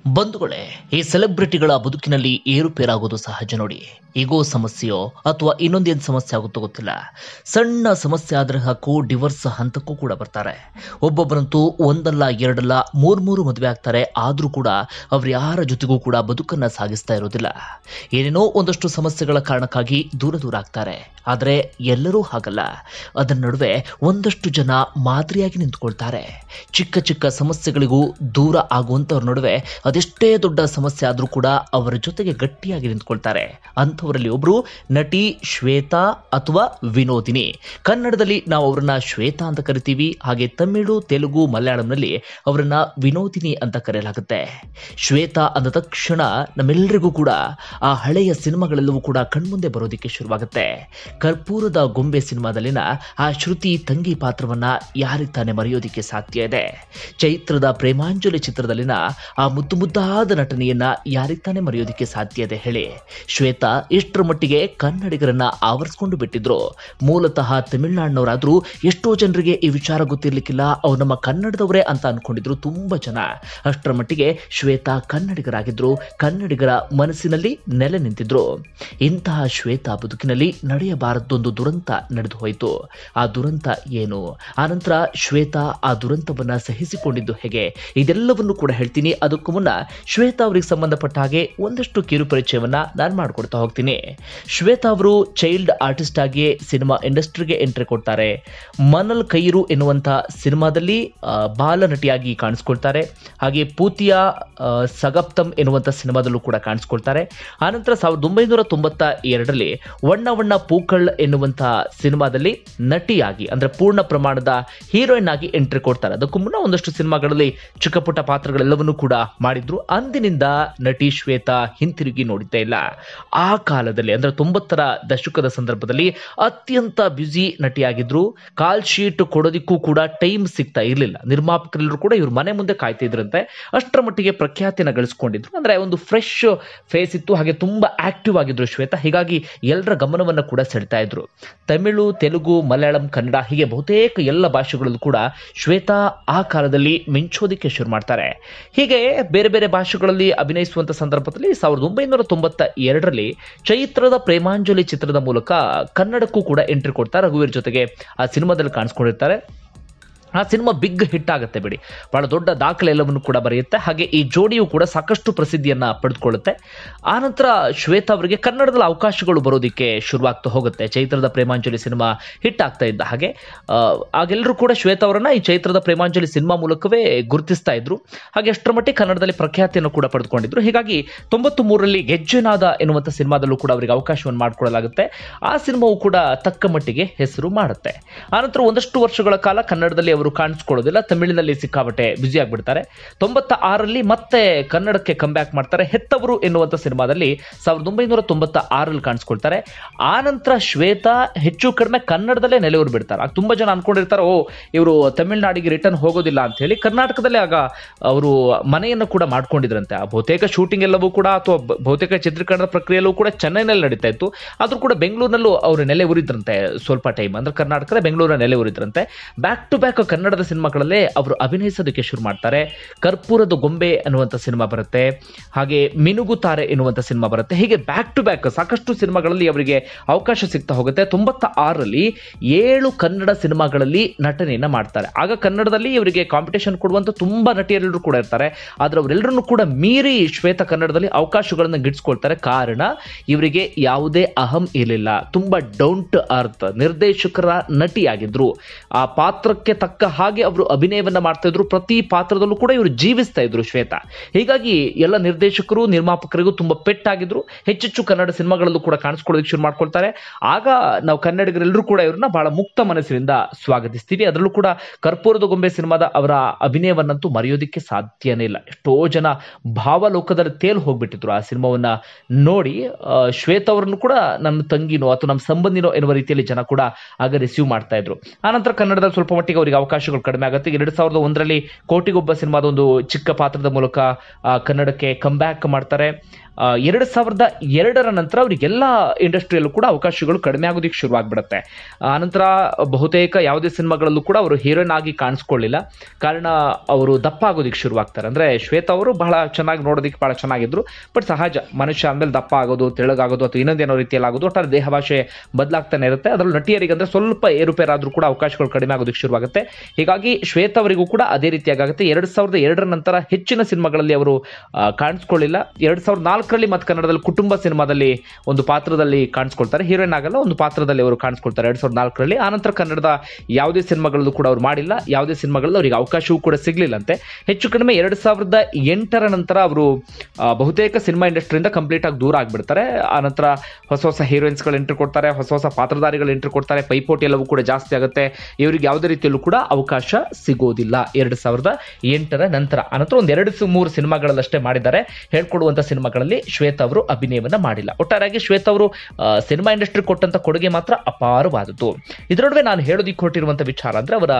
ಬಂಧುಗಳೇ ಈ ಸೆಲೆಬ್ರಿಟಿಗಳ ಬದುಕಿನಲ್ಲಿ ಏರುಪೇರಾಗೋದು ಸಹಜ ನೋಡಿ ಈಗೋ ಸಮಸ್ಯೆಯೋ ಅಥವಾ ಇನ್ನೊಂದೇನು ಸಮಸ್ಯೆ ಆಗುತ್ತೋ ಗೊತ್ತಿಲ್ಲ ಸಣ್ಣ ಸಮಸ್ಯೆ ಆದ್ರೆ ಹಾಕು ಡಿವೋರ್ಸ್ ಹಂತಕ್ಕೂ ಕೂಡ ಬರ್ತಾರೆ ಒಬ್ಬೊಬ್ಬರಂತೂ ಒಂದಲ್ಲ ಎರಡಲ್ಲ ಮೂರ್ ಮೂರು ಮದುವೆ ಆಗ್ತಾರೆ ಆದ್ರೂ ಕೂಡ ಅವ್ರು ಯಾರ ಜೊತೆಗೂ ಕೂಡ ಬದುಕನ್ನ ಸಾಗಿಸ್ತಾ ಇರೋದಿಲ್ಲ ಏನೇನೋ ಒಂದಷ್ಟು ಸಮಸ್ಯೆಗಳ ಕಾರಣಕ್ಕಾಗಿ ದೂರ ದೂರ ಆಗ್ತಾರೆ ಆದರೆ ಎಲ್ಲರೂ ಹಾಗಲ್ಲ ಅದರ ನಡುವೆ ಒಂದಷ್ಟು ಜನ ಮಾದರಿಯಾಗಿ ನಿಂತ್ಕೊಳ್ತಾರೆ ಚಿಕ್ಕ ಚಿಕ್ಕ ಸಮಸ್ಯೆಗಳಿಗೂ ದೂರ ಆಗುವಂಥವ್ರ ನಡುವೆ ಅದೆಷ್ಟೇ ದೊಡ್ಡ ಸಮಸ್ಯೆ ಆದರೂ ಕೂಡ ಅವರ ಜೊತೆಗೆ ಗಟ್ಟಿಯಾಗಿ ನಿಂತ್ಕೊಳ್ತಾರೆ ಅಂಥವರಲ್ಲಿ ಒಬ್ರು ನಟಿ ಶ್ವೇತಾ ಅಥವಾ ವಿನೋದಿನಿ ಕನ್ನಡದಲ್ಲಿ ನಾವು ಅವರನ್ನ ಶ್ವೇತಾ ಅಂತ ಕರಿತೀವಿ ಹಾಗೆ ತಮಿಳು ತೆಲುಗು ಮಲಯಾಳಂನಲ್ಲಿ ಅವರನ್ನ ವಿನೋದಿನಿ ಅಂತ ಕರೆಯಲಾಗುತ್ತೆ ಶ್ವೇತಾ ಅಂದ ತಕ್ಷಣ ನಮ್ಮೆಲ್ಲರಿಗೂ ಕೂಡ ಆ ಹಳೆಯ ಸಿನಿಮಾಗಳೆಲ್ಲವೂ ಕೂಡ ಕಣ್ಮುಂದೆ ಬರೋದಕ್ಕೆ ಶುರುವಾಗುತ್ತೆ ಕರ್ಪೂರದ ಗೊಂಬೆ ಸಿನಿಮಾದಲ್ಲಿನ ಆ ಶ್ರುತಿ ತಂಗಿ ಪಾತ್ರವನ್ನ ಯಾರಿಗೆ ತಾನೇ ಮರೆಯೋದಿಕ್ಕೆ ಸಾಧ್ಯ ಇದೆ ಚೈತ್ರದ ಪ್ರೇಮಾಂಜಲಿ ಚಿತ್ರದಲ್ಲಿನ ಆ ಮುದ್ದು ಮುದ್ದಾದ ನಟನೆಯನ್ನ ಯಾರಿಗೆ ತಾನೇ ಮರೆಯೋದಿಕ್ಕೆ ಸಾಧ್ಯ ಇದೆ ಹೇಳಿ ಶ್ವೇತಾ ಇಷ್ಟರ ಮಟ್ಟಿಗೆ ಕನ್ನಡಿಗರನ್ನ ಆವರಿಸ್ಕೊಂಡು ಬಿಟ್ಟಿದ್ರು ಮೂಲತಃ ತಮಿಳುನಾಡಿನವರಾದ್ರೂ ಎಷ್ಟೋ ಜನರಿಗೆ ಈ ವಿಚಾರ ಗೊತ್ತಿರ್ಲಿಕ್ಕಿಲ್ಲ ಅವ್ರು ನಮ್ಮ ಕನ್ನಡದವರೇ ಅಂತ ಅನ್ಕೊಂಡಿದ್ರು ತುಂಬಾ ಜನ ಅಷ್ಟರ ಮಟ್ಟಿಗೆ ಶ್ವೇತಾ ಕನ್ನಡಿಗರಾಗಿದ್ರು ಕನ್ನಡಿಗರ ಮನಸ್ಸಿನಲ್ಲಿ ನೆಲೆ ನಿಂತಿದ್ರು ಇಂತಹ ಶ್ವೇತಾ ಬದುಕಿನಲ್ಲಿ ನಡೆಯಬಾರದೊಂದು ದುರಂತ ನಡೆದು ಹೋಯಿತು ಆ ದುರಂತ ಏನು ಆನಂತರ ಶ್ವೇತಾ ಆ ದುರಂತವನ್ನ ಸಹಿಸಿಕೊಂಡಿದ್ದು ಹೇಗೆ ಇದೆಲ್ಲವನ್ನು ಕೂಡ ಹೇಳ್ತೀನಿ ಅದಕ್ಕೂ ಮುನ್ನ ಶ್ವೇತಾ ಅವರಿಗೆ ಸಂಬಂಧಪಟ್ಟ ಹಾಗೆ ಒಂದಷ್ಟು ಕಿರು ಪರಿಚಯವನ್ನ ನಾನು ಮಾಡ್ಕೊಡ್ತಾ ಹೋಗ್ತೀನಿ ಶ್ವೇತಾ ಅವರು ಚೈಲ್ಡ್ ಆರ್ಟಿಸ್ಟ್ ಆಗಿ ಸಿನಿಮಾ ಇಂಡಸ್ಟ್ರಿಗೆ ಎಂಟ್ರಿ ಕೊಡ್ತಾರೆ ಮನಲ್ ಕೈರು ಎನ್ನುವಂಥ ಸಿನಿಮಾದಲ್ಲಿ ಆ, ಬಾಲ ನಟಿಯಾಗಿ ಕಾಣಿಸ್ಕೊಳ್ತಾರೆ ಹಾಗೆ ಪೂತಿಯ ಆ, ಸಗಪ್ತಮ್ ಎನ್ನುವಂಥ ಸಿನಿಮಾದಲ್ಲೂ ಕೂಡ ಕಾಣಿಸ್ಕೊಳ್ತಾರೆ ಆನಂತರ ಸಾವಿರದ ಒಂಬೈನೂರ ತೊಂಬತ್ತ ಎರಡರಲ್ಲಿ ವಣ್ಣ ವಣ್ಣ ಪೂಕಳ್ ಎನ್ನುವಂಥ ಸಿನಿಮಾದಲ್ಲಿ ನಟಿಯಾಗಿ ಅಂದ್ರೆ ಪೂರ್ಣ ಪ್ರಮಾಣದ ಹೀರೋಯಿನ್ ಆಗಿ ಎಂಟ್ರಿ ಕೊಡ್ತಾರೆ ಅದಕ್ಕೂ ಮುನ್ನ ಒಂದಷ್ಟು ಸಿನಿಮಾಗಳಲ್ಲಿ ಚಿಕ್ಕ ಪುಟ್ಟ ಪಾತ್ರಗಳೆಲ್ಲವನ್ನೂ ಕೂಡ ಮಾಡಿದ್ರು ಅಂದಿನಿಂದ ನಟಿ ಶ್ವೇತಾ ಹಿಂತಿರುಗಿ ನೋಡಿದ್ದೇ ಇಲ್ಲ ಆ ಕಾಲದಲ್ಲಿ ಅಂದ್ರೆ ತೊಂಬತ್ತರ ದಶಕದ ಸಂದರ್ಭದಲ್ಲಿ ಅತ್ಯಂತ ಬ್ಯುಸಿ ನಟಿಯಾಗಿದ್ರು ಕಾಲ್ ಶೀಟ್ ಕೊಡೋದಿಕ್ಕೂ ಕೂಡ ಟೈಮ್ ಸಿಗ್ತಾ ಇರಲಿಲ್ಲ ನಿರ್ಮಾಪಕರೆಲ್ಲರೂ ಕೂಡ ಇವ್ರ ಮನೆ ಮುಂದೆ ಕಾಯ್ತಾ ಇದ್ರಂತೆ ಅಷ್ಟರ ಮಟ್ಟಿಗೆ ಪ್ರಖ್ಯಾತಿನ ಗಳಿಸ್ಕೊಂಡಿದ್ರು ಅಂದ್ರೆ ಒಂದು ಫ್ರೆಶ್ ಫೇಸ್ ಇತ್ತು ಹಾಗೆ ತುಂಬಾ ಆಕ್ಟಿವ್ ಆಗಿದ್ರು ಶ್ವೇತಾ ಹೀಗಾಗಿ ಎಲ್ಲರ ಗಮನವನ್ನ ಕೂಡ ಸೆಳ್ತಾ ಇದ್ರು ತಮಿಳು ತೆಲುಗು ಮಲಯಾಳಂ ಕನ್ನಡ ಹೀಗೆ ಬಹುತೇಕ ಎಲ್ಲ ಭಾಷೆಗಳಲ್ಲೂ ಕೂಡ ಶ್ವೇತಾ ಆ ಕಾಲದಲ್ಲಿ ಮಿಂಚೋದಿಕ್ಕೆ ಶುರು ಮಾಡ್ತಾರೆ ಹೀಗೆ ಬೇರೆ ಬೇರೆ ಭಾಷೆಗಳಲ್ಲಿ ಅಭಿನಯಿಸುವಂತ ಸಂದರ್ಭದಲ್ಲಿ ಸಾವಿರದ ಒಂಬೈನೂರ ತೊಂಬತ್ತ ಎರಡರಲ್ಲಿ ಚೈತ್ರದ ಪ್ರೇಮಾಂಜಲಿ ಚಿತ್ರದ ಮೂಲಕ ಕನ್ನಡಕ್ಕೂ ಕೂಡ ಎಂಟ್ರಿ ಕೊಡ್ತಾರೆ ರಘುವೀರ್ ಜೊತೆಗೆ ಆ ಸಿನಿಮಾದಲ್ಲಿ ಕಾಣಿಸ್ಕೊಂಡಿರ್ತಾರೆ ಆ ಸಿನಿಮಾ ಬಿಗ್ ಹಿಟ್ ಆಗುತ್ತೆ ಬಿಡಿ ಬಹಳ ದೊಡ್ಡ ದಾಖಲೆ ಎಲ್ಲವನ್ನು ಕೂಡ ಬರೆಯುತ್ತೆ ಹಾಗೆ ಈ ಜೋಡಿಯು ಕೂಡ ಸಾಕಷ್ಟು ಪ್ರಸಿದ್ಧಿಯನ್ನ ಪಡೆದುಕೊಳ್ಳುತ್ತೆ ಆನಂತರ ಶ್ವೇತಾ ಅವರಿಗೆ ಕನ್ನಡದಲ್ಲಿ ಅವಕಾಶಗಳು ಬರೋದಕ್ಕೆ ಶುರುವಾಗ್ತಾ ಹೋಗುತ್ತೆ ಚೈತ್ರದ ಪ್ರೇಮಾಂಜಲಿ ಸಿನಿಮಾ ಹಿಟ್ ಆಗ್ತಾ ಇದ್ದ ಹಾಗೆ ಆ, ಆಗೆಲ್ಲರೂ ಕೂಡ ಶ್ವೇತಾ ಅವರನ್ನ ಈ ಚೈತ್ರದ ಪ್ರೇಮಾಂಜಲಿ ಸಿನಿಮಾ ಮೂಲಕವೇ ಗುರುತಿಸ್ತಾ ಇದ್ರು ಹಾಗೆ ಅಷ್ಟರ ಮಟ್ಟಿಗೆ ಕನ್ನಡದಲ್ಲಿ ಪ್ರಖ್ಯಾತಿಯನ್ನು ಕೂಡ ಪಡೆದುಕೊಂಡಿದ್ರು ಹೀಗಾಗಿ ತೊಂಬತ್ತು ಮೂರರಲ್ಲಿ ಗೆಜ್ಜೆನಾದ ಎನ್ನುವಂಥ ಸಿನಿಮಾದಲ್ಲೂ ಕೂಡ ಅವರಿಗೆ ಅವಕಾಶವನ್ನು ಮಾಡಿಕೊಡಲಾಗುತ್ತೆ ಆ ಸಿನಿಮಾವು ಕೂಡ ತಕ್ಕ ಮಟ್ಟಿಗೆ ಹೆಸರು ಮಾಡುತ್ತೆ ಆನಂತರ ಒಂದಷ್ಟು ವರ್ಷಗಳ ಕಾಲ ಕನ್ನಡದಲ್ಲಿ ಅವರು ಕಾಣಿಸ್ಕೊಳ್ಳೋದಿಲ್ಲ ತಮಿಳಿನಲ್ಲಿ ಸಿಕ್ಕಾಪಟ್ಟೆ ಬ್ಯುಸಿ ಆಗಿಬಿಡ್ತಾರೆ ತೊಂಬತ್ತ ಆರಲ್ಲಿ ಮತ್ತೆ ಕನ್ನಡಕ್ಕೆ ಕಂಬ್ಯಾಕ್ ಮಾಡ್ತಾರೆ ಹೆತ್ತವರು ಎನ್ನುವಂಥ ಸಿನಿಮಾದಲ್ಲಿ ಸಾವಿರದ ಒಂಬೈನೂರ ತೊಂಬತ್ತ ಆರಲ್ಲಿ ಕಾಣಿಸ್ಕೊಳ್ತಾರೆ ಆನಂತರ ಶ್ವೇತಾ ಹೆಚ್ಚು ಕಡಿಮೆ ಕನ್ನಡದಲ್ಲೇ ನೆಲೆಯೂರು ಬಿಡ್ತಾರೆ ಆಗ ತುಂಬಾ ಜನ ಅನ್ಕೊಂಡಿರ್ತಾರೆ ಓ ಇವರು ತಮಿಳುನಾಡಿಗೆ ರಿಟರ್ನ್ ಹೋಗೋದಿಲ್ಲ ಅಂತ ಹೇಳಿ ಕರ್ನಾಟಕದಲ್ಲೇ ಆಗ ಅವರು ಮನೆಯನ್ನು ಕೂಡ ಮಾಡ್ಕೊಂಡಿದ್ರಂತೆ ಆ ಬಹುತೇಕ ಶೂಟಿಂಗ್ ಎಲ್ಲವೂ ಕೂಡ ಅಥವಾ ಬ- ಬಹುತೇಕ ಚಿತ್ರೀಕರಣದ ಪ್ರಕ್ರಿಯೆಲ್ಲೂ ಕೂಡ ಚೆನ್ನೈನಲ್ಲಿ ನಡೀತಾ ಇತ್ತು ಆದ್ರೂ ಕೂಡ ಬೆಂಗಳೂರಿನಲ್ಲೂ ಅವರು ನೆಲೆ ಊರಿದ್ರಂತೆ ಸ್ವಲ್ಪ ಟೈಮ್ ಅಂದ್ರೆ ಕರ್ನಾಟಕದ ಬೆಂಗಳೂರಿನ ನೆಲೆ ಊರಿದ್ರಂತೆ ಬ್ಯಾಕ್ ಟು ಬ್ಯಾಕ್ ಕನ್ನಡದ ಸಿನಿಮಾಗಳಲ್ಲೇ ಅವರು ಅಭಿನಯಿಸೋದಕ್ಕೆ ಶುರು ಮಾಡ್ತಾರೆ ಕರ್ಪೂರದ ಗೊಂಬೆ ಅನ್ನುವಂಥ ಸಿನಿಮಾ ಬರುತ್ತೆ ಹಾಗೆ ಮಿನುಗುತಾರೆ ಎನ್ನುವಂಥ ಸಿನಿಮಾ ಬರುತ್ತೆ ಹೀಗೆ ಬ್ಯಾಕ್ ಟು ಬ್ಯಾಕ್ ಸಾಕಷ್ಟು ಸಿನಿಮಾಗಳಲ್ಲಿ ಅವರಿಗೆ ಅವಕಾಶ ಸಿಗ್ತಾ ಹೋಗುತ್ತೆ ತೊಂಬತ್ತ ಆರರಲ್ಲಿ ಏಳು ಕನ್ನಡ ಸಿನಿಮಾಗಳಲ್ಲಿ ನಟನೆಯನ್ನ ಮಾಡ್ತಾರೆ ಆಗ ಕನ್ನಡದಲ್ಲಿ ಇವರಿಗೆ ಕಾಂಪಿಟೇಷನ್ ಕೊಡುವಂತ ತುಂಬಾ ನಟಿಯರೆಲ್ಲರೂ ಕೂಡ ಇರ್ತಾರೆ ಆದ್ರೆ ಅವರೆಲ್ಲರನ್ನು ಕೂಡ ಮೀರಿ ಶ್ವೇತ ಕನ್ನಡದಲ್ಲಿ ಅವಕಾಶಗಳನ್ನು ಗಿಟ್ಸ್ಕೊಳ್ತಾರೆ ಕಾರಣ ಇವರಿಗೆ ಯಾವುದೇ ಅಹಂ ಇರಲಿಲ್ಲ ತುಂಬಾ ಡೌನ್ ಟು ಅರ್ತ್ ನಿರ್ದೇಶಕರ ನಟಿಯಾಗಿದ್ರು ಆ ಪಾತ್ರಕ್ಕೆ ತಕ್ಕ ಹಾಗೆ ಅವರು ಅಭಿನಯವನ್ನ ಮಾಡ್ತಾ ಇದ್ರು ಪ್ರತಿ ಪಾತ್ರದಲ್ಲೂ ಕೂಡ ಇವರು ಜೀವಿಸ್ತಾ ಇದ್ರು ಶ್ವೇತಾ ಹೀಗಾಗಿ ಎಲ್ಲ ನಿರ್ದೇಶಕರು ನಿರ್ಮಾಪಕರಿಗೂ ತುಂಬಾ ಪೆಟ್ಟಾಗಿದ್ರು ಹೆಚ್ಚೆಚ್ಚು ಕನ್ನಡ ಸಿನಿಮಾಗಳಲ್ಲೂ ಕೂಡ ಕಾಣಿಸ್ಕೊಳ್ಳೋದಕ್ಕೆ ಶುರು ಮಾಡ್ಕೊಳ್ತಾರೆ ಆಗ ನಾವು ಕನ್ನಡಿಗರೆಲ್ಲರೂ ಕೂಡ ಇವ್ರನ್ನ ಬಹಳ ಮುಕ್ತ ಮನಸ್ಸಿನಿಂದ ಸ್ವಾಗತಿಸ್ತೀವಿ ಅದರಲ್ಲೂ ಕೂಡ ಕರ್ಪೂರದ ಗೊಂಬೆ ಸಿನಿಮಾದ ಅವರ ಅಭಿನಯವನ್ನಂತೂ ಮರೆಯೋದಿಕ್ಕೆ ಸಾಧ್ಯನೇ ಇಲ್ಲ ಎಷ್ಟೋ ಜನ ಭಾವಲೋಕದಲ್ಲಿ ತೇಲ್ ಹೋಗ್ಬಿಟ್ಟಿದ್ರು ಆ ಸಿನಿಮಾವನ್ನ ನೋಡಿ ಆ, ಶ್ವೇತಾ ಅವರನ್ನು ಕೂಡ ನನ್ನ ತಂಗಿನೋ ಅಥವಾ ನಮ್ಮ ಸಂಬಂಧಿನೋ ಎನ್ನುವ ರೀತಿಯಲ್ಲಿ ಜನ ಕೂಡ ಆಗ ರಿಸೀವ್ ಮಾಡ್ತಾ ಇದ್ರು ಆನಂತರ ಕನ್ನಡದಲ್ಲಿ ಸ್ವಲ್ಪ ಮಟ್ಟಿಗೆ ಅವರಿಗೆ ಅವಕಾಶಗಳು ಕಡಿಮೆ ಆಗುತ್ತೆ ಎರಡು ಸಾವಿರದ ಒಂದರಲ್ಲಿ ಕೋಟಿಗೊಬ್ಬ ಸಿನಿಮಾದ ಒಂದು ಚಿಕ್ಕ ಪಾತ್ರದ ಮೂಲಕ ಆ, ಕನ್ನಡಕ್ಕೆ ಕಮ್ಬ್ಯಾಕ್ ಮಾಡ್ತಾರೆ ಆ, ಎರಡು ಸಾವಿರದ ಎರಡರ ನಂತರ ಅವರಿಗೆಲ್ಲ ಇಂಡಸ್ಟ್ರಿಯಲ್ಲೂ ಕೂಡ ಅವಕಾಶಗಳು ಕಡಿಮೆ ಆಗೋದಕ್ಕೆ ಶುರುವಾಗ್ಬಿಡುತ್ತೆ ಆನಂತರ ಬಹುತೇಕ ಯಾವುದೇ ಸಿನಿಮಾಗಳಲ್ಲೂ ಕೂಡ ಅವರು ಹೀರೋಯಿನ್ ಆಗಿ ಕಾಣಿಸ್ಕೊಳ್ಳಿಲ್ಲ ಕಾರಣ ಅವರು ದಪ್ಪ ಆಗೋದಕ್ಕೆ ಶುರುವಾಗ್ತಾರೆ ಅಂದ್ರೆ ಶ್ವೇತಾ ಅವರು ಬಹಳ ಚೆನ್ನಾಗಿ ನೋಡೋದಕ್ಕೆ ಬಹಳ ಚೆನ್ನಾಗಿದ್ರು ಬಟ್ ಸಹಜ ಮನುಷ್ಯ ಆದ್ಮೇಲೆ ದಪ್ಪ ಆಗೋದು ತೆಳಗಾಗೋದು ಅಥವಾ ಇನ್ನೊಂದೇನೋ ರೀತಿಯಲ್ಲಿ ಆಗೋದು ಒಟ್ಟಾರೆ ದೇಹ ಭಾಷೆ ಬದಲಾಗ್ತಾನೆ ಇರುತ್ತೆ ಅದರಲ್ಲಿ ನಟಿಯರಿಗೆ ಅಂದ್ರೆ ಸ್ವಲ್ಪ ಏರುಪೇರಾದ್ರೂ ಕೂಡ ಅವಕಾಶಗಳು ಕಡಿಮೆ ಆಗೋದಕ್ಕೆ ಶುರುವಾಗುತ್ತೆ ಹೀಗಾಗಿ ಶ್ವೇತಾ ಅವರಿಗೂ ಕೂಡ ಅದೇ ರೀತಿಯಾಗುತ್ತೆ ಎರಡು ಸಾವಿರದ ಎರಡರ ನಂತರ ಹೆಚ್ಚಿನ ಸಿನಿಮಾಗಳಲ್ಲಿ ಅವರು ಆ, ಕಾಣಿಸ್ಕೊಳ್ಳಿಲ್ಲ ಎರಡ್ ಸಾವಿರದ ನಾಲ್ಕರಲ್ಲಿ ಮತ್ತು ಕನ್ನಡದಲ್ಲಿ ಕುಟುಂಬ ಸಿನಿಮಾದಲ್ಲಿ ಒಂದು ಪಾತ್ರದಲ್ಲಿ ಕಾಣಿಸ್ಕೊಳ್ತಾರೆ ಹೀರೋಯಿನ್ ಆಗಲ್ಲ ಒಂದು ಪಾತ್ರದಲ್ಲಿ ಅವರು ಕಾಣಿಸ್ಕೊಳ್ತಾರೆ ಎರಡ್ ಸಾವಿರದ ನಾಲ್ಕರಲ್ಲಿ ಆನಂತರ ಕನ್ನಡದ ಯಾವುದೇ ಸಿನಿಮಾಗಳಲ್ಲೂ ಕೂಡ ಅವ್ರು ಮಾಡಿಲ್ಲ ಯಾವುದೇ ಸಿನಿಮಾಗಳಲ್ಲಿ ಅವರಿಗೆ ಅವಕಾಶವೂ ಕೂಡ ಸಿಗ್ಲಿಲ್ಲಂತೆ ಹೆಚ್ಚು ಕಡಿಮೆ ಎರಡ್ ಸಾವಿರದ ಎಂಟರ ನಂತರ ಅವರು ಆ, ಬಹುತೇಕ ಸಿನಿಮಾ ಇಂಡಸ್ಟ್ರಿಯಿಂದ ಕಂಪ್ಲೀಟ್ ಆಗಿ ದೂರ ಆಗ್ಬಿಡ್ತಾರೆ ಆನಂತರ ಹೊಸ ಹೊಸ ಹೀರೋಯಿನ್ಸ್ಗಳು ಎಂಟ್ರಿ ಕೊಡ್ತಾರೆ ಹೊಸ ಹೊಸ ಪಾತ್ರಧಾರಿಗಳು ಎಂಟ್ರಿ ಕೊಡ್ತಾರೆ ಪೈಪೋಟಿ ಎಲ್ಲವೂ ಕೂಡ ಜಾಸ್ತಿ ಆಗುತ್ತೆ ಇವರಿಗೆ ಯಾವುದೇ ರೀತಿಯಲ್ಲೂ ಕೂಡ ಅವಕಾಶ ಸಿಗೋದಿಲ್ಲ ಎರಡು ಸಾವಿರದ ಎಂಟರ ನಂತರ ಅನಂತರ ಒಂದು ಎರಡು ಸ- ಮೂರು ಸಿನಿಮಾಗಳಲ್ಲಷ್ಟೇ ಮಾಡಿದ್ದಾರೆ ಹೇಳ್ಕೊಡುವಂತ ಸಿನಿಮಾಗಳಲ್ಲಿ ಶ್ವೇತಾ ಅವರು ಅಭಿನಯವನ್ನ ಮಾಡಿಲ್ಲ ಒಟ್ಟಾರೆಯಾಗಿ ಶ್ವೇತಾ ಅವರು ಆ, ಸಿನಿಮಾ ಇಂಡಸ್ಟ್ರಿ ಕೊಟ್ಟಂತ ಕೊಡುಗೆ ಮಾತ್ರ ಅಪಾರವಾದದ್ದು ಇದರ ನಡುವೆ ನಾನು ಹೇಳೋದಿಕ್ಕೆ ಹೊರಟಿರುವಂತ ವಿಚಾರ ಅಂದ್ರೆ ಅವರ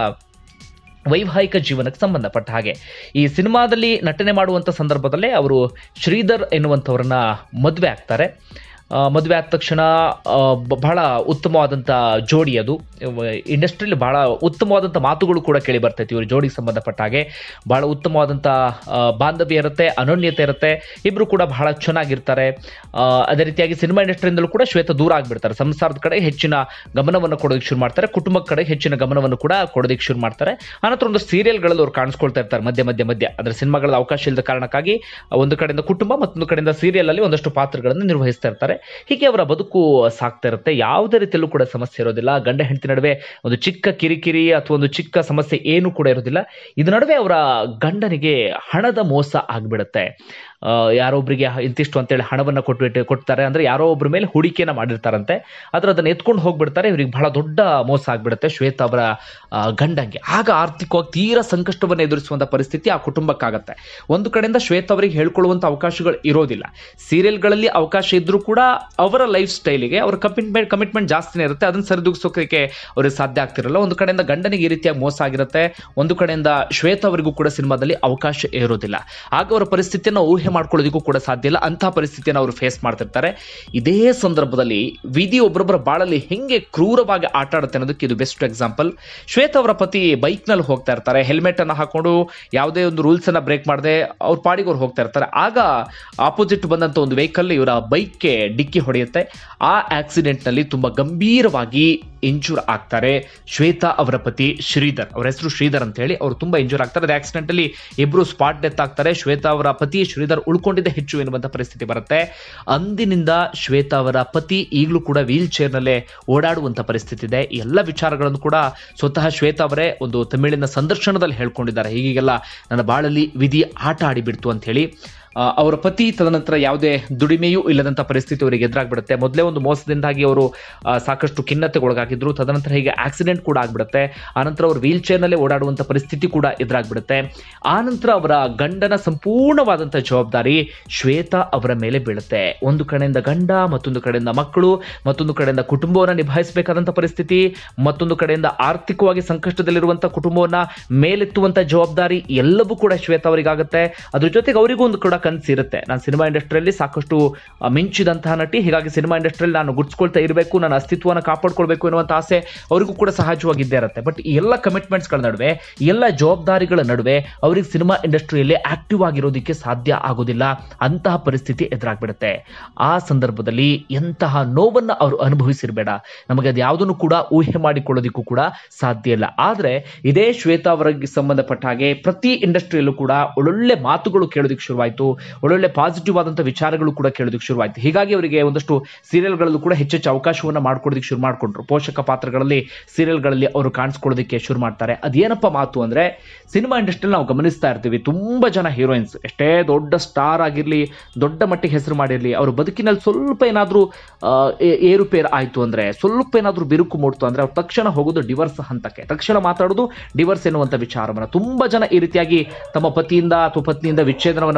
ವೈವಾಹಿಕ ಜೀವನಕ್ಕೆ ಸಂಬಂಧಪಟ್ಟ ಹಾಗೆ ಈ ಸಿನಿಮಾದಲ್ಲಿ ನಟನೆ ಮಾಡುವಂಥ ಸಂದರ್ಭದಲ್ಲೇ ಅವರು ಶ್ರೀಧರ್ ಎನ್ನುವಂಥವ್ರನ್ನ ಮದುವೆ ಆಗ್ತಾರೆ ಆ, ಮದುವೆ ಆದ ತಕ್ಷಣ ಆ, ಬ- ಬಹಳ ಉತ್ತಮವಾದಂಥ ಜೋಡಿ ಅದು ಇಂಡಸ್ಟ್ರಿಯಲ್ಲಿ ಬಹಳ ಉತ್ತಮವಾದಂಥ ಮಾತುಗಳು ಕೂಡ ಕೇಳಿ ಬರ್ತೈತಿ ಇವರು ಜೋಡಿಗೆ ಸಂಬಂಧಪಟ್ಟ ಹಾಗೆ ಬಹಳ ಉತ್ತಮವಾದಂಥ ಆ, ಬಾಂಧವ್ಯ ಇರುತ್ತೆ ಅನನ್ಯತೆ ಇರುತ್ತೆ ಇಬ್ಬರು ಕೂಡ ಬಹಳ ಚೆನ್ನಾಗಿರ್ತಾರೆ ಆ, ಅದೇ ರೀತಿಯಾಗಿ ಸಿನಿಮಾ ಇಂಡಸ್ಟ್ರಿಯಿಂದಲೂ ಕೂಡ ಶ್ವೇತ ದೂರ ಆಗಿಬಿಡ್ತಾರೆ ಸಂಸಾರದ ಕಡೆ ಹೆಚ್ಚಿನ ಗಮನವನ್ನು ಕೊಡೋದಕ್ಕೆ ಶುರು ಮಾಡ್ತಾರೆ ಕುಟುಂಬದ ಕಡೆ ಹೆಚ್ಚಿನ ಗಮನವನ್ನು ಕೂಡ ಕೊಡೋದಕ್ಕೆ ಶುರು ಮಾಡ್ತಾರೆ ಆನಂತರ ಒಂದು ಸೀರಿಯಲ್ಗಳಲ್ಲಿ ಅವ್ರು ಕಾಣಿಸ್ಕೊಳ್ತಾ ಇರ್ತಾರೆ ಮಧ್ಯೆ ಮಧ್ಯೆ ಮಧ್ಯ ಅಂದ್ರೆ ಸಿನಿಮಾಗಳ ಅವಕಾಶ ಇಲ್ಲದ ಕಾರಣಕ್ಕಾಗಿ ಒಂದು ಕಡೆಯಿಂದ ಕುಟುಂಬ ಮತ್ತೊಂದು ಕಡೆಯಿಂದ ಸೀರಿಯಲ್ ಅಲ್ಲಿ ಒಂದಷ್ಟು ಪಾತ್ರಗಳನ್ನು ನಿರ್ವಹಿಸ್ತಾ ಇರ್ತಾರೆ ಹೀಗೆ ಅವರ ಬದುಕು ಸಾಕ್ತಾ ಇರುತ್ತೆ ಯಾವುದೇ ರೀತಿಯಲ್ಲೂ ಕೂಡ ಸಮಸ್ಯೆ ಇರೋದಿಲ್ಲ ಗಂಡ ಹೆಂಡತಿ ನಡುವೆ ಒಂದು ಚಿಕ್ಕ ಕಿರಿಕಿರಿ ಅಥವಾ ಒಂದು ಚಿಕ್ಕ ಸಮಸ್ಯೆ ಏನು ಕೂಡ ಇರೋದಿಲ್ಲ ಇದ್ರ ನಡುವೆ ಅವರ ಗಂಡನಿಗೆ ಹಣದ ಮೋಸ ಆಗ್ಬಿಡುತ್ತೆ ಆ, ಯಾರೋ ಒಬ್ರಿಗೆ ಇಂತಿಷ್ಟು ಅಂತೇಳಿ ಹಣವನ್ನು ಕೊಟ್ಬಿಟ್ಟು ಕೊಡ್ತಾರೆ ಅಂದ್ರೆ ಯಾರೋ ಒಬ್ಬರ ಮೇಲೆ ಹೂಡಿಕೆನ ಮಾಡಿರ್ತಾರಂತೆ ಆದ್ರೆ ಅದನ್ನ ಎತ್ಕೊಂಡು ಹೋಗ್ಬಿಡ್ತಾರೆ ಇವ್ರಿಗೆ ಬಹಳ ದೊಡ್ಡ ಮೋಸ ಆಗ್ಬಿಡುತ್ತೆ ಶ್ವೇತಾ ಅವರ ಆ, ಗಂಡಂಗೆ ಆಗ ಆರ್ಥಿಕವಾಗಿ ತೀರಾ ಸಂಕಷ್ಟವನ್ನು ಎದುರಿಸುವಂತ ಪರಿಸ್ಥಿತಿ ಆ ಕುಟುಂಬಕ್ಕಾಗತ್ತೆ ಒಂದು ಕಡೆಯಿಂದ ಶ್ವೇತಾ ಅವರಿಗೆ ಹೇಳ್ಕೊಳ್ಳುವಂತ ಅವಕಾಶಗಳು ಇರೋದಿಲ್ಲ ಸೀರಿಯಲ್ಗಳಲ್ಲಿ ಅವಕಾಶ ಇದ್ರೂ ಕೂಡ ಅವರ ಲೈಫ್ ಸ್ಟೈಲಿಗೆ ಅವರ ಕಮಿಟ್ಮೆಂಟ್ ಕಮಿಟ್ಮೆಂಟ್ ಜಾಸ್ತಿನೇ ಇರುತ್ತೆ ಅದನ್ನ ಸರಿದೂಗಿಸೋಕೆ ಅವ್ರಿಗೆ ಸಾಧ್ಯ ಆಗ್ತಿರಲ್ಲ ಒಂದು ಕಡೆಯಿಂದ ಗಂಡನಿಗೆ ಈ ರೀತಿಯಾಗಿ ಮೋಸ ಆಗಿರುತ್ತೆ ಒಂದು ಕಡೆಯಿಂದ ಶ್ವೇತಾ ಅವರಿಗೂ ಕೂಡ ಸಿನಿಮಾದಲ್ಲಿ ಅವಕಾಶ ಇರೋದಿಲ್ಲ ಆಗ ಅವರ ಪರಿಸ್ಥಿತಿಯನ್ನು ಊಹೆ ಮಾಡ್ಕೊಳ್ಳೋದಕ್ಕೂ ಕೂಡ ಸಾಧ್ಯ ಇಲ್ಲ ಅಂತಹ ಪರಿಸ್ಥಿತಿಯನ್ನು ಅವರು ಫೇಸ್ ಮಾಡ್ತಿರ್ತಾರೆ ಇದೇ ಸಂದರ್ಭದಲ್ಲಿ ವಿಧಿ ಒಬ್ಬರೊಬ್ಬರ ಬಾಳಲ್ಲಿ ಹೆಂಗೆ ಕ್ರೂರವಾಗಿ ಆಟ ಆಡುತ್ತೆ ಅನ್ನೋದಕ್ಕೆ ಇದು ಬೆಸ್ಟ್ ಎಕ್ಸಾಂಪಲ್ ಶ್ವೇತಾ ಅವರ ಪತಿ ಬೈಕ್ ನಲ್ಲಿ ಹೋಗ್ತಾ ಇರ್ತಾರೆ ಹೆಲ್ಮೆಟ್ ಅನ್ನ ಹಾಕೊಂಡು ಯಾವುದೇ ಒಂದು ರೂಲ್ಸ್ ಅನ್ನ ಬ್ರೇಕ್ ಮಾಡದೆ ಅವ್ರ ಪಾಡಿಗೆ ಅವ್ರು ಹೋಗ್ತಾ ಇರ್ತಾರೆ ಆಗ ಆಪೋಸಿಟ್ ಬಂದಂತ ಒಂದು ವೆಹಿಕಲ್ ಇವರ ಬೈಕ್ಗೆ ಡಿಕ್ಕಿ ಹೊಡೆಯುತ್ತೆ ಆ ಆಕ್ಸಿಡೆಂಟ್ ನಲ್ಲಿ ತುಂಬಾ ಗಂಭೀರವಾಗಿ ಇಂಜೂರ್ ಆಗ್ತಾರೆ ಶ್ವೇತಾ ಅವರ ಪತಿ ಶ್ರೀಧರ್ ಅವರ ಹೆಸರು ಶ್ರೀಧರ್ ಅಂತ ಹೇಳಿ ಅವರು ತುಂಬಾ ಇಂಜೂರ್ ಆಗ್ತಾರೆ ಅದೇ ಆಕ್ಸಿಡೆಂಟ್ ಅಲ್ಲಿ ಇಬ್ರು ಸ್ಪಾಟ್ ಡೆತ್ ಆಗ್ತಾರೆ ಶ್ವೇತಾ ಅವರ ಪತಿ ಶ್ರೀಧರ್ ಉಳ್ಕೊಂಡಿದ್ದೆ ಹೆಚ್ಚು ಎನ್ನುವಂತ ಪರಿಸ್ಥಿತಿ ಬರುತ್ತೆ ಅಂದಿನಿಂದ ಶ್ವೇತಾ ಅವರ ಪತಿ ಈಗಲೂ ಕೂಡ ವೀಲ್ ಚೇರ್ ನಲ್ಲೇ ಓಡಾಡುವಂತ ಪರಿಸ್ಥಿತಿ ಇದೆ ಈ ಎಲ್ಲ ವಿಚಾರಗಳನ್ನು ಕೂಡ ಸ್ವತಃ ಶ್ವೇತಾ ಅವರೇ ಒಂದು ತಮಿಳಿನ ಸಂದರ್ಶನದಲ್ಲಿ ಹೇಳ್ಕೊಂಡಿದ್ದಾರೆ ಹೀಗೆಲ್ಲ ನನ್ನ ಬಾಳಲ್ಲಿ ವಿಧಿ ಆಟ ಆಡಿಬಿಡ್ತು ಅಂತ ಹೇಳಿ ಆ, ಅವರ ಪತಿ ತದನಂತರ ಯಾವುದೇ ದುಡಿಮೆಯೂ ಇಲ್ಲದಂತ ಪರಿಸ್ಥಿತಿ ಅವರಿಗೆ ಎದುರಾಗ್ಬಿಡುತ್ತೆ ಮೊದಲೇ ಒಂದು ಮೋಸದಿಂದಾಗಿ ಅವರು ಆ, ಸಾಕಷ್ಟು ಖಿನ್ನತೆಗೊಳಗಾಗಿದ್ರು ತದನಂತರ ಹೀಗೆ ಆಕ್ಸಿಡೆಂಟ್ ಕೂಡ ಆಗ್ಬಿಡುತ್ತೆ ಆನಂತರ ಅವರು ವೀಲ್ ಚೇರ್ನಲ್ಲೇ ಓಡಾಡುವಂತ ಪರಿಸ್ಥಿತಿ ಕೂಡ ಎದುರಾಗ್ಬಿಡುತ್ತೆ ಆನಂತರ ಅವರ ಗಂಡನ ಸಂಪೂರ್ಣವಾದಂಥ ಜವಾಬ್ದಾರಿ ಶ್ವೇತಾ ಅವರ ಮೇಲೆ ಬೀಳುತ್ತೆ ಒಂದು ಕಡೆಯಿಂದ ಗಂಡ ಮತ್ತೊಂದು ಕಡೆಯಿಂದ ಮಕ್ಕಳು ಮತ್ತೊಂದು ಕಡೆಯಿಂದ ಕುಟುಂಬವನ್ನ ನಿಭಾಯಿಸಬೇಕಾದಂಥ ಪರಿಸ್ಥಿತಿ ಮತ್ತೊಂದು ಕಡೆಯಿಂದ ಆರ್ಥಿಕವಾಗಿ ಸಂಕಷ್ಟದಲ್ಲಿರುವಂಥ ಕುಟುಂಬವನ್ನ ಮೇಲೆತ್ತುವಂಥ ಜವಾಬ್ದಾರಿ ಎಲ್ಲವೂ ಕೂಡ ಶ್ವೇತಾ ಅವರಿಗಾಗುತ್ತೆ ಅದ್ರ ಜೊತೆಗೆ ಅವರಿಗೂ ಒಂದು ಕೂಡ ಕನಸು ಇರುತ್ತೆ ನಾನು ಸಿನಿಮಾ ಇಂಡಸ್ಟ್ರಿಯಲ್ಲಿ ಸಾಕಷ್ಟು ಆ, ಮಿಂಚಿದಂತಹ ನಟಿ ಹೀಗಾಗಿ ಸಿನಿಮಾ ಇಂಡಸ್ಟ್ರಿಯಲ್ಲಿ ನಾನು ಗುರ್ಸ್ಕೊಳ್ತಾ ಇರಬೇಕು ನನ್ನ ಅಸ್ತಿತ್ವನ ಕಾಪಾಡ್ಕೊಳ್ಬೇಕು ಎನ್ನುವಂಥ ಆಸೆ ಅವರಿಗೂ ಕೂಡ ಸಹಜವಾಗಿ ಇದ್ದೇ ಇರುತ್ತೆ ಬಟ್ ಈ ಎಲ್ಲ ಕಮಿಟ್ಮೆಂಟ್ಸ್ಗಳ ನಡುವೆ ಈ ಎಲ್ಲ ಜವಾಬ್ದಾರಿಗಳ ನಡುವೆ ಅವರಿಗೆ ಸಿನಿಮಾ ಇಂಡಸ್ಟ್ರಿಯಲ್ಲಿ ಆಕ್ಟಿವ್ ಆಗಿರೋದಕ್ಕೆ ಸಾಧ್ಯ ಆಗೋದಿಲ್ಲ ಅಂತಹ ಪರಿಸ್ಥಿತಿ ಎದುರಾಗ್ಬಿಡುತ್ತೆ ಆ ಸಂದರ್ಭದಲ್ಲಿ ಎಂತಹ ನೋವನ್ನ ಅವರು ಅನುಭವಿಸಿರ್ಬೇಡ ನಮಗೆ ಅದು ಯಾವುದನ್ನು ಕೂಡ ಊಹೆ ಮಾಡಿಕೊಳ್ಳೋದಕ್ಕೂ ಕೂಡ ಸಾಧ್ಯ ಇಲ್ಲ ಆದ್ರೆ ಇದೇ ಶ್ವೇತಾ ಅವರಿಗೆ ಸಂಬಂಧಪಟ್ಟ ಹಾಗೆ ಪ್ರತಿ ಇಂಡಸ್ಟ್ರಿಯಲ್ಲೂ ಕೂಡ ಒಳ್ಳೊಳ್ಳೆ ಮಾತುಗಳು ಕೇಳೋದಕ್ಕೆ ಶುರುವಾಯಿತು ಒಳ್ಳೊಳ್ಳೆ ಪಾಸಿಟಿವ್ ಆದಂಥ ವಿಚಾರಗಳು ಕೂಡ ಕೇಳೋದಕ್ಕೆ ಶುರುವಾಯಿತು ಹೀಗಾಗಿ ಅವರಿಗೆ ಒಂದಷ್ಟು ಸೀರಿಯಲ್ಗಳಲ್ಲೂ ಕೂಡ ಹೆಚ್ಚೆಚ್ಚು ಅವಕಾಶವನ್ನ ಮಾಡ್ಕೊಡೋದಕ್ಕೆ ಶುರು ಮಾಡ್ಕೊಂಡ್ರು ಪೋಷಕ ಪಾತ್ರಗಳಲ್ಲಿ ಸೀರಿಯಲ್ಗಳಲ್ಲಿ ಅವರು ಕಾಣಿಸ್ಕೊಳ್ಳೋದಕ್ಕೆ ಶುರು ಮಾಡ್ತಾರೆ ಅದೇನಪ್ಪ ಮಾತು ಅಂದ್ರೆ ಸಿನಿಮಾ ಇಂಡಸ್ಟ್ರಿಯಲ್ಲಿ ನಾವು ಗಮನಿಸ್ತಾ ಇರ್ತೀವಿ ತುಂಬಾ ಜನ ಹೀರೋಯಿನ್ಸ್ ಎಷ್ಟೇ ದೊಡ್ಡ ಸ್ಟಾರ್ ಆಗಿರ್ಲಿ ದೊಡ್ಡ ಮಟ್ಟಿಗೆ ಹೆಸರು ಮಾಡಿರ್ಲಿ ಅವ್ರ ಬದುಕಿನಲ್ಲಿ ಸ್ವಲ್ಪ ಏನಾದ್ರೂ ಆ, ಏ- ಏರುಪೇರು ಆಯ್ತು ಅಂದ್ರೆ ಸ್ವಲ್ಪ ಏನಾದ್ರೂ ಬಿರುಕು ಮೂಡ್ತು ಅಂದ್ರೆ ಅವ್ರು ತಕ್ಷಣ ಹೋಗೋದು ಡಿವರ್ಸ್ ಹಂತಕ್ಕೆ ತಕ್ಷಣ ಮಾತಾಡೋದು ಡಿವರ್ಸ್ ಎನ್ನುವಂತ ವಿಚಾರವನ್ನ ತುಂಬಾ ಜನ ಈ ರೀತಿಯಾಗಿ ತಮ್ಮ ಪತಿಯಿಂದ ಅಥವಾ ಪತ್ನಿಯಿಂದ ವಿಚ್ಛೇದನವನ್ನ ಪಡೆದುಕೊಂಡು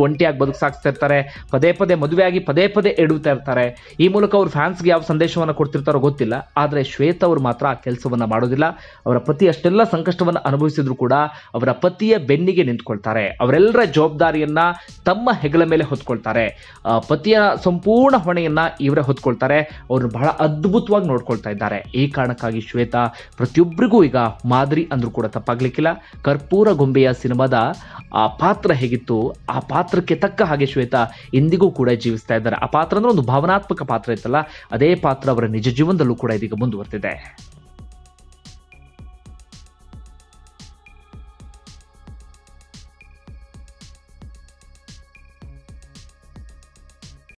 ಒಂಟಿಯಾಗಿ ಬದುಕು ಸಾಗಿಸ್ತಾ ಇರ್ತಾರೆ ಪದೇ ಪದೇ ಮದುವೆಯಾಗಿ ಪದೇ ಪದೇ ಎಡುತ್ತಾ ಇರ್ತಾರೆ ಈ ಮೂಲಕ ಅವ್ರ ಫ್ಯಾನ್ಸ್ಗೆ ಯಾವ ಸಂದೇಶವನ್ನ ಕೊಡ್ತಿರ್ತಾರೋ ಗೊತ್ತಿಲ್ಲ ಆದ್ರೆ ಶ್ವೇತಾ ಅವರು ಮಾತ್ರ ಆ ಕೆಲಸವನ್ನ ಮಾಡೋದಿಲ್ಲ ಅವರ ಪತಿ ಅಷ್ಟೆಲ್ಲ ಸಂಕಷ್ಟವನ್ನ ಅನುಭವಿಸಿದ್ರು ಕೂಡ ಅವರ ಪತಿಯ ಬೆನ್ನಿಗೆ ನಿಂತ್ಕೊಳ್ತಾರೆ ಅವರೆಲ್ಲರ ಜವಾಬ್ದಾರಿಯನ್ನ ತಮ್ಮ ಹೆಗಲ ಮೇಲೆ ಹೊತ್ಕೊಳ್ತಾರೆ ಆ, ಪತಿಯ ಸಂಪೂರ್ಣ ಹೊಣೆಯನ್ನ ಇವರೇ ಹೊತ್ಕೊಳ್ತಾರೆ ಅವ್ರನ್ನ ಬಹಳ ಅದ್ಭುತವಾಗಿ ನೋಡ್ಕೊಳ್ತಾ ಇದ್ದಾರೆ ಈ ಕಾರಣಕ್ಕಾಗಿ ಶ್ವೇತಾ ಪ್ರತಿಯೊಬ್ಬರಿಗೂ ಈಗ ಮಾದರಿ ಅಂದ್ರೂ ಕೂಡ ತಪ್ಪಾಗ್ಲಿಕ್ಕಿಲ್ಲ ಕರ್ಪೂರ ಗೊಂಬೆಯ ಸಿನಿಮಾದ ಆ ಪಾತ್ರ ಹೇಗಿತ್ತು ಆ ಪಾತ್ರಕ್ಕೆ ತಕ್ಕ ಹಾಗೆ ಶ್ವೇತಾ ಇಂದಿಗೂ ಕೂಡ ಜೀವಿಸ್ತಾ ಇದ್ದಾರೆ ಆ ಪಾತ್ರ ಅಂದ್ರೆ ಒಂದು ಭಾವನಾತ್ಮಕ ಪಾತ್ರ ಇತ್ತಲ್ಲ ಅದೇ ಪಾತ್ರ ಅವರ ನಿಜ ಜೀವನದಲ್ಲೂ ಕೂಡ ಇದೀಗ ಮುಂದುವರೆದಿದೆ